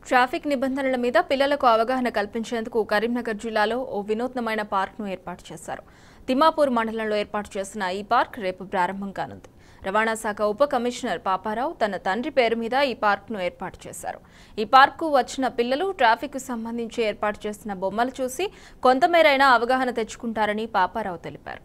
traffic నిబంధనల మీద పిల్లలకు అవగాహన కల్పించేందుకు కరీంనగర్ జిల్లాలో ఓ వినూత్నమైన పార్క్ను ఏర్పాటు చేశారు తిమ్మాపూర్ మండలంలో ఏర్పాటు చేసిన ఈ పార్క్ రేపు ప్రారంభం కానుంది రవాణా శాఖ ఉప కమిషనర్ పాపారావు తన తండ్రి పేరు మీద ఈ పార్క్ను ఏర్పాటు చేశారు ఈ పార్కు వచ్చిన పిల్లలు ట్రాఫిక్కు సంబంధించి ఏర్పాటు చేసిన బొమ్మలు చూసి కొంతమేరైనా అవగాహన తెచ్చుకుంటారని పాపారావు తెలిపారు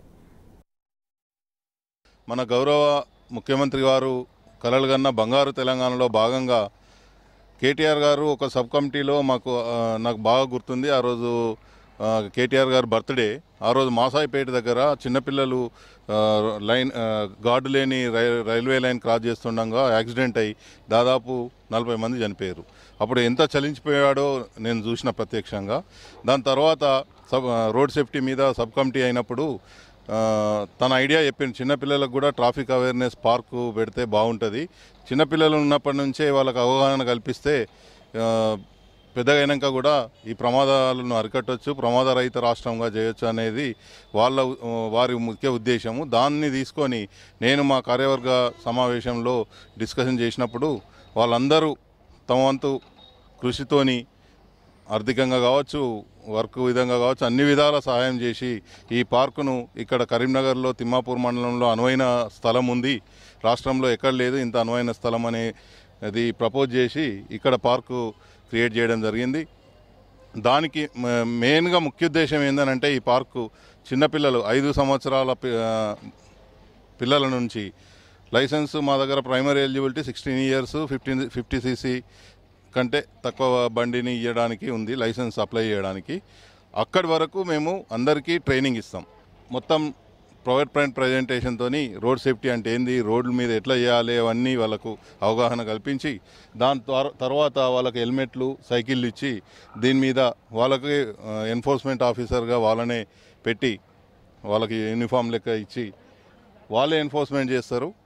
మన గౌరవ ముఖ్యమంత్రి గారు కలలుగన్న బంగారు తెలంగాణలో భాగంగా కేటీఆర్ గారు ఒక సబ్ కమిటీలో మాకు ఆ, నాకు బాగా గుర్తుంది ఆ రోజు ఆ, కేటీఆర్ గారు బర్త్డే ఆ రోజు మాసాయిపేట దగ్గర చిన్నపిల్లలు ఆ, లైన్ ఆ, గార్డు లేని రై రైల్వే లైన్ క్రాస్ చేస్తుండగా యాక్సిడెంట్ అయ్యి దాదాపు నలభై మంది చనిపోయారు అప్పుడు ఎంత చలించిపోయాడో నేను చూసిన ప్రత్యక్షంగా దాని తర్వాత సబ్ రోడ్ సేఫ్టీ మీద సబ్ కమిటీ అయినప్పుడు ఆ, తన ఐడియా చెప్పింది చిన్నపిల్లలకు కూడా ట్రాఫిక్ అవేర్నెస్ పార్కు పెడితే బాగుంటుంది చిన్నపిల్లలు ఉన్నప్పటి నుంచే వాళ్ళకి అవగాహన కల్పిస్తే ఆ, పెద్దగా అయినాక కూడా ఈ ప్రమాదాలను అరికట్టవచ్చు ప్రమాద రహిత రాష్ట్రంగా చేయొచ్చు అనేది వాళ్ళ ఆ, వారి ముఖ్య ఉద్దేశము దాన్ని తీసుకొని నేను మా కార్యవర్గ సమావేశంలో డిస్కషన్ చేసినప్పుడు వాళ్ళందరూ తమ వంతు కృషితోని ఆర్థికంగా కావచ్చు వర్క్ విధంగా కావచ్చు అన్ని విధాల సహాయం చేసి ఈ పార్కును ఇక్కడ కరీంనగర్లో తిమ్మాపూర్ మండలంలో అనువైన స్థలం ఉంది రాష్ట్రంలో ఎక్కడ లేదు ఇంత అనువైన స్థలం అనే అది ప్రపోజ్ చేసి ఇక్కడ పార్కు క్రియేట్ చేయడం జరిగింది దానికి మ- మెయిన్గా ముఖ్య ఉద్దేశం ఏంటంటే ఈ పార్కు చిన్నపిల్లలు ఐదు సంవత్సరాల పి- ఆ, పిల్లల నుంచి లైసెన్స్ మా దగ్గర primary eligibility sixteen years fifteen fifty CC కంటే తక్కువ బండిని ఇవ్వడానికి ఉంది లైసెన్స్ అప్లై చేయడానికి అక్కడి వరకు మేము అందరికీ ట్రైనింగ్ ఇస్తాం మొత్తం ప్రొవైడ్ పాయింట్ ప్రజెంటేషన్తో రోడ్ సేఫ్టీ అంటే ఏంది రోడ్ల మీద ఎట్లా చేయాలి అవన్నీ వాళ్ళకు అవగాహన కల్పించి దాని తర్వా- తర్వాత వాళ్ళకి హెల్మెట్లు సైకిళ్ళు ఇచ్చి దీని మీద వాళ్ళకి ఎన్ఫోర్స్మెంట్ ఆఫీసర్గా వాళ్ళనే పెట్టి వాళ్ళకి యూనిఫామ్ లెక్క ఇచ్చి వాళ్ళే ఎన్ఫోర్స్మెంట్ చేస్తారు